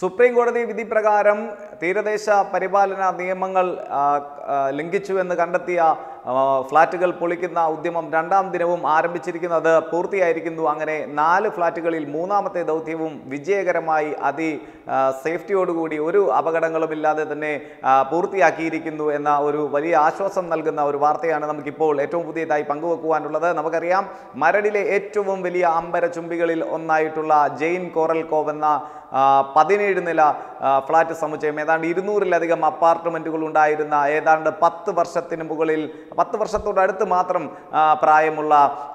supreme കോടതി വിധി പ്രകാരം തീരദേശ പരിപാലന നിയമങ്ങൾ ആ, ആ, ലംഘിച്ചു എന്ന് കണ്ടെത്തിയ ആ, ഫ്ളാറ്റുകൾ പൊളിക്കുന്ന ഉദ്യമം രണ്ടാം ദിനവും ആരംഭിച്ചിരിക്കുന്നത് പൂർത്തിയായിരിക്കുന്നു അങ്ങനെ നാല് ഫ്ളാറ്റുകളിൽ മൂന്നാമത്തെ ദൗത്യവും വിജയകരമായി അതി ആ, സേഫ്റ്റിയോടുകൂടി ഒരു അപകടങ്ങളുമില്ലാതെ തന്നെ ആ, പൂർത്തിയാക്കിയിരിക്കുന്നു എന്ന ഒരു വലിയ ആശ്വാസം നൽകുന്ന ഒരു വാർത്തയാണ് നമുക്കിപ്പോൾ ഏറ്റവും പുതിയതായി പങ്കുവെക്കുവാനുള്ളത് നമുക്കറിയാം മരടിലെ ഏറ്റവും വലിയ അമ്പര ചുംബികളിൽ ഒന്നായിട്ടുള്ള ജെയിൻ കോറൽ കോവ് എന്ന ആ, പതിനേഴ് നില ആ, ഫ്ലാറ്റ് സമുച്ചയം ഏതാണ്ട് ഇരുന്നൂറിലധികം അപ്പാർട്ട്മെന്റുകൾ ഉണ്ടായിരുന്ന ഏതാണ്ട് പത്ത് വർഷത്തിന് മുകളിൽ പത്ത് വർഷത്തോടടുത്ത് മാത്രം ആ, പ്രായമുള്ള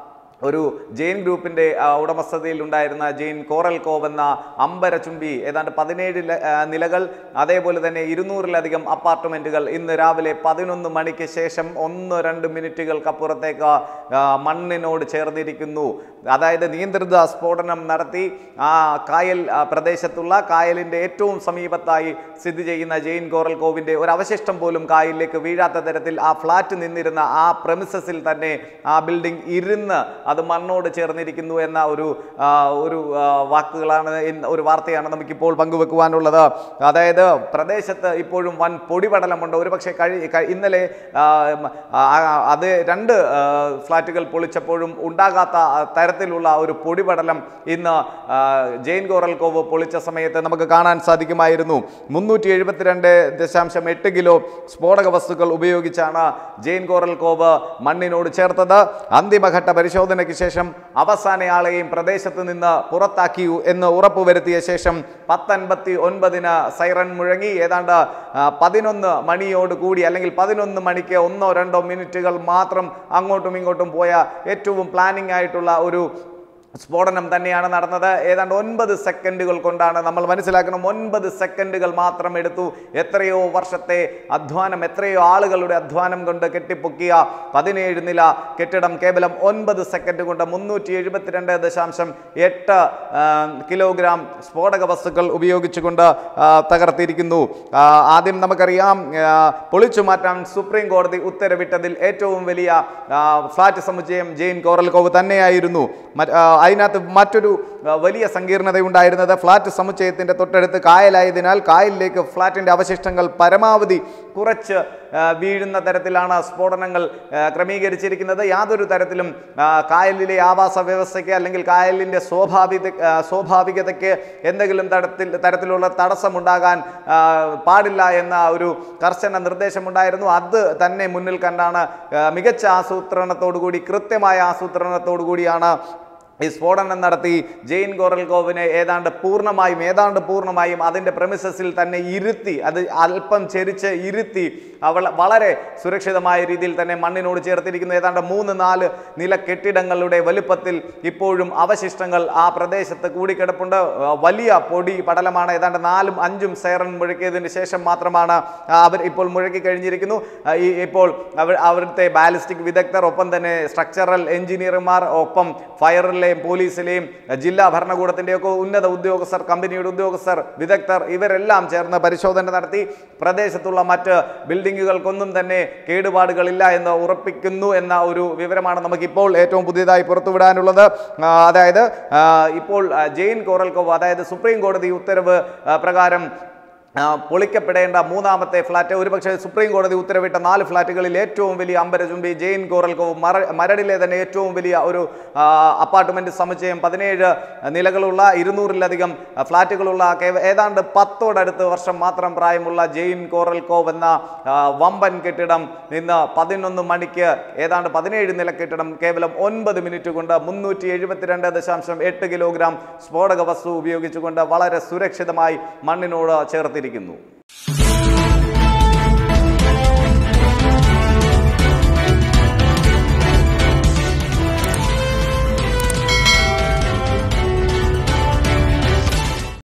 ഒരു ജെയിൻ ഗ്രൂപ്പിന്റെ ആ, ഉടമസ്ഥതയിൽ ഉണ്ടായിരുന്ന ജെയിൻ കോറൽ കോവ് എന്ന അമ്പര ചുംബി ഏതാണ്ട് പതിനേഴ് ല- ആ, നിലകൾ അതേപോലെ തന്നെ ഇരുന്നൂറിലധികം അപ്പാർട്ട്മെന്റുകൾ ഇന്ന് രാവിലെ പതിനൊന്ന് മണിക്ക് ശേഷം ഒന്ന് രണ്ട് മിനിറ്റുകൾക്കപ്പുറത്തേക്ക് ആ, മണ്ണിനോട് ചേർന്നിരിക്കുന്നു അതായത് നിയന്ത്രിത സ്ഫോടനം നടത്തി ആ കായൽ ആ, പ്രദേശത്തുള്ള കായലിന്റെ ഏറ്റവും സമീപത്തായി സ്ഥിതി ചെയ്യുന്ന ജെയിൻ കോറൽ കോവിന്റെ ഒരു അവശിഷ്ടം പോലും കായലിലേക്ക് വീഴാത്ത തരത്തിൽ ആ ഫ്ലാറ്റ് നിന്നിരുന്ന ആ പ്രമിസസിൽ തന്നെ ആ ബിൽഡിംഗ് ഇരുന്ന് അത് മണ്ണോട് ചേർന്നിരിക്കുന്നു എന്ന ഒരു ആ, ഒരു ആ, വാക്കുകളാണ് ഇന്ന് ഒരു വാർത്തയാണ് നമുക്കിപ്പോൾ പങ്കുവെക്കുവാനുള്ളത് അതായത് പ്രദേശത്ത് ഇപ്പോഴും വൻ പൊടിപടലമുണ്ട് ഒരുപക്ഷെ കഴി ക- ഇന്നലെ ആ, ഉം, ആ, അത് രണ്ട് ആ, ഫ്ലാറ്റുകൾ പൊളിച്ചപ്പോഴും ഉണ്ടാകാത്ത ആ, തരത്തിലുള്ള ഒരു പൊടിപടലം ഇന്ന് ആ, ജെയിൻ കോറൽ കോവ് പൊളിച്ച സമയത്ത് നമുക്ക് കാണാൻ സാധിക്കുമായിരുന്നു മുന്നൂറ്റി എഴുപത്തിരണ്ട് ദശാംശം എട്ട് കിലോ സ്ഫോടക വസ്തുക്കൾ ഉപയോഗിച്ചാണ് ജെയിൻ കോറൽ കോവ് മണ്ണിനോട് ചേർത്തത് അന്തിമഘട്ട പരിശോധനയ്ക്ക് ശേഷം അവസാനയാളെയും പ്രദേശത്ത് നിന്ന് പുറത്താക്കി എന്ന് ഉറപ്പുവരുത്തിയ ശേഷം പത്തൻപത്തി ഒൻപതിന് സൈറൺ മുഴങ്ങി ഏതാണ്ട് ആ, പതിനൊന്ന് മണിയോട് കൂടി അല്ലെങ്കിൽ പതിനൊന്ന് മണിക്ക് ഒന്നോ രണ്ടോ മിനിറ്റുകൾ മാത്രം അങ്ങോട്ടും ഇങ്ങോട്ടും പോയ ഏറ്റവും പ്ലാനിംഗ് ആയിട്ടുള്ള ഒരു സ്ഫോടനം തന്നെയാണ് നടന്നത് ഏതാണ്ട് ഒൻപത് സെക്കൻഡുകൾ കൊണ്ടാണ് നമ്മൾ മനസ്സിലാക്കണം ഒൻപത് സെക്കൻഡുകൾ മാത്രം എടുത്തു എത്രയോ വർഷത്തെ അധ്വാനം എത്രയോ ആളുകളുടെ അധ്വാനം കൊണ്ട് കെട്ടിപ്പൊക്കിയ പതിനേഴ് നില കെട്ടിടം കേവലം ഒൻപത് സെക്കൻഡ് കൊണ്ട് മുന്നൂറ്റി എഴുപത്തിരണ്ട് ദശാംശം എട്ട് ആ, കിലോഗ്രാം സ്ഫോടക വസ്തുക്കൾ ഉപയോഗിച്ചുകൊണ്ട് ആ, തകർത്തിരിക്കുന്നു ആ, ആദ്യം നമുക്കറിയാം ആ, പൊളിച്ചു മാറ്റാൻ സുപ്രീം കോടതി ഉത്തരവിട്ടതിൽ ഏറ്റവും വലിയ ആ, ഫ്ലാറ്റ് സമുച്ചയം ജെയിൻ കോറൽകോവ് തന്നെയായിരുന്നു മറ്റ്- ആ, അതിനകത്ത് മറ്റൊരു ആ, വലിയ സങ്കീർണതയുണ്ടായിരുന്നത് ഫ്ലാറ്റ് സമുച്ചയത്തിൻ്റെ തൊട്ടടുത്ത് കായലായതിനാൽ കായലിലേക്ക് ഫ്ലാറ്റിൻ്റെ അവശിഷ്ടങ്ങൾ പരമാവധി കുറച്ച് ആ, വീഴുന്ന തരത്തിലാണ് സ്ഫോടനങ്ങൾ ആ, ക്രമീകരിച്ചിരിക്കുന്നത് യാതൊരു തരത്തിലും ആ, കായലിലെ ആവാസ വ്യവസ്ഥയ്ക്ക് അല്ലെങ്കിൽ കായലിൻ്റെ സ്വാഭാവിക ആ, സ്വാഭാവികതയ്ക്ക് എന്തെങ്കിലും തരത്തിൽ തരത്തിലുള്ള തടസ്സമുണ്ടാകാൻ ആ, പാടില്ല എന്ന ഒരു കർശന നിർദ്ദേശമുണ്ടായിരുന്നു അത് തന്നെ മുന്നിൽ കണ്ടാണ് ആ, മികച്ച ആസൂത്രണത്തോടുകൂടി കൃത്യമായ ആസൂത്രണത്തോടു കൂടിയാണ് ഈ സ്ഫോടനം നടത്തി ജെയിൻ ഗോറൽകോവിനെ ഏതാണ്ട് പൂർണ്ണമായും ഏതാണ്ട് പൂർണ്ണമായും അതിൻ്റെ പ്രമിസസിൽ തന്നെ ഇരുത്തി അത് അല്പം ചെരിച്ച് ഇരുത്തി അവൾ വളരെ സുരക്ഷിതമായ രീതിയിൽ തന്നെ മണ്ണിനോട് ചേർത്തിരിക്കുന്നു ഏതാണ്ട് മൂന്ന് നാല് നില കെട്ടിടങ്ങളുടെ വലുപ്പത്തിൽ ഇപ്പോഴും അവശിഷ്ടങ്ങൾ ആ പ്രദേശത്ത് കൂടിക്കിടപ്പുണ്ട് ആ, വലിയ പൊടി പടലമാണ് ഏതാണ്ട് നാലും അഞ്ചും സൈറൺ മുഴക്കിയതിന് ശേഷം മാത്രമാണ് ആ, അവർ ഇപ്പോൾ മുഴക്കി കഴിഞ്ഞിരിക്കുന്നു ആ, ഈ ഇപ്പോൾ അവർ അവിടുത്തെ ബാലിസ്റ്റിക് വിദഗ്ധർ ഒപ്പം തന്നെ സ്ട്രക്ചറൽ എഞ്ചിനീയർമാർ ഒപ്പം ഫയറിലെയും പോലീസിലെയും ജില്ലാ ഭരണകൂടത്തിൻ്റെ ഒക്കെ ഉന്നത ഉദ്യോഗസ്ഥർ കമ്പനിയുടെ ഉദ്യോഗസ്ഥർ വിദഗ്ധർ ഇവരെല്ലാം ചേർന്ന് പരിശോധന നടത്തി പ്രദേശത്തുള്ള മറ്റ് ബിൽഡിങ്ങുകൾക്കൊന്നും തന്നെ കേടുപാടുകളില്ല എന്ന് ഉറപ്പിക്കുന്നു എന്ന ഒരു വിവരമാണ് നമുക്കിപ്പോൾ ഏറ്റവും പുതിയതായി പുറത്തുവിടാനുള്ളത് ആ, അതായത് ആ, ഇപ്പോൾ ആ, ജെയിൻ കോറൽക്കോവ് അതായത് സുപ്രീം കോടതി ഉത്തരവ് ആ, പ്രകാരം ആ, പൊളിക്കപ്പെടേണ്ട മൂന്നാമത്തെ ഫ്ലാറ്റ് ഒരുപക്ഷെ സുപ്രീം കോടതി ഉത്തരവിട്ട നാല് ഫ്ലാറ്റുകളിൽ ഏറ്റവും വലിയ അമ്പരചുംബി ജെയിൻ കോറൽക്കോവ് മറ മരടിലെ തന്നെ ഏറ്റവും വലിയ ഒരു ആ, അപ്പാർട്ട്മെന്റ് സമുച്ചയം പതിനേഴ് നിലകളുള്ള ഇരുന്നൂറിലധികം ആ, ഫ്ലാറ്റുകളുള്ള കേവ- ഏതാണ്ട് പത്തോടടുത്ത് വർഷം മാത്രം പ്രായമുള്ള ജെയിൻ കോറൽക്കോവ് എന്ന ആ, വമ്പൻ കെട്ടിടം ഇന്ന് പതിനൊന്ന് മണിക്ക് ഏതാണ്ട് പതിനേഴ് നില കെട്ടിടം കേവലം ഒൻപത് മിനിറ്റ് കൊണ്ട് മുന്നൂറ്റി എഴുപത്തിരണ്ട് ദശാംശം എട്ട് കിലോഗ്രാം സ്ഫോടക വസ്തു ഉപയോഗിച്ചുകൊണ്ട് വളരെ സുരക്ഷിതമായി മണ്ണിനോട് ചേർത്തിരിക്കുന്നു